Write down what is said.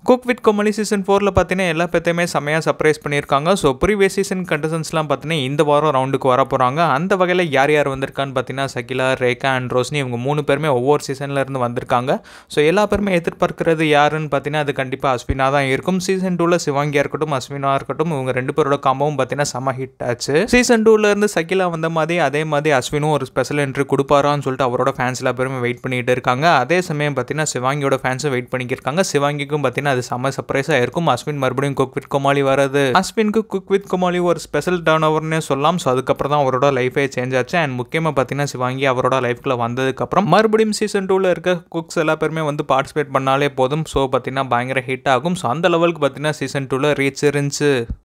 cook with Comali season ஃபோரில் பார்த்தீங்கன்னா எல்லா பேத்தையுமே செம்மையாக சர்ப்ரைஸ் பண்ணியிருக்காங்க ஸோ ப்ரீவியஸ் சீசன் கண்டஸ்டன்ஸ்லாம் பார்த்தீங்கன்னா இந்த வாரம் ரவுண்டுக்கு வர போகிறாங்க அந்த வகையில் யார் யார் வந்திருக்கான்னு பார்த்தீங்கன்னா சகிலா ரேகா அண்ட் ரோஷினி இவங்க மூணு பேருமே ஒவ்வொரு சீசன்ல இருந்து வந்திருக்காங்க ஸோ எல்லா பேருமே எதிர்பார்க்கிறது யாருன்னு பார்த்தீங்கன்னா அது கண்டிப்பாக அஸ்வினா தான் இருக்கும் சீசன் டூவில் சிவாங்கியா இருக்கட்டும் அஸ்வினா இருக்கட்டும் இவங்க ரெண்டு பேரோட காம்பவும் பார்த்தீங்கன்னா செம ஹிட் ஆச்சு சீசன் டூவில் இருந்து சகிலா வந்த மாதிரி அதே மாதிரி அஸ்வினும் ஒரு ஸ்பெஷல் என்ட்ரி கொடுப்பாரான்னு சொல்லிட்டு அவரோட ஃபேன்ஸ் எல்லா பேருமே வெயிட் பண்ணிட்டு இருக்காங்க அதே சமயம் பார்த்தீங்கன்னா சிவாங்கியோட ஃபேன்ஸும் வெயிட் பண்ணிக்கிருக்காங்க சிவாங்கிக்கும் பார்த்தீங்கன்னா அது செம சர்ப்ரைஸாக இருக்கும் அஸ்வின் மறுபடியும் குக் வித் கோமாளி வராது அஸ்வினுக்கு குக் வித் கோமாளி ஒரு ஸ்பெஷல் டர்ன் ஓவர்னே சொல்லலாம் ஸோ அதுக்கப்புறம் தான் அவரோட லைஃபே சேஞ்ச் ஆச்சு அண்ட் முக்கியமாக பார்த்தீங்கன்னா சிவாங்கி அவரோட லைஃப்குள்ள வந்ததுக்கப்புறம் மறுபடியும் சீசன் டூவில் இருக்க குக்ஸ் எல்லா பேருமே வந்து பார்ட்டிசிபேட் பண்ணாலே போதும் ஸோ பார்த்தீங்கன்னா பயங்கர ஹிட் ஆகும் ஸோ அந்த லெவலுக்கு பார்த்தீங்கன்னா சீசன் டூவில் ரீச் இருந்துச்சு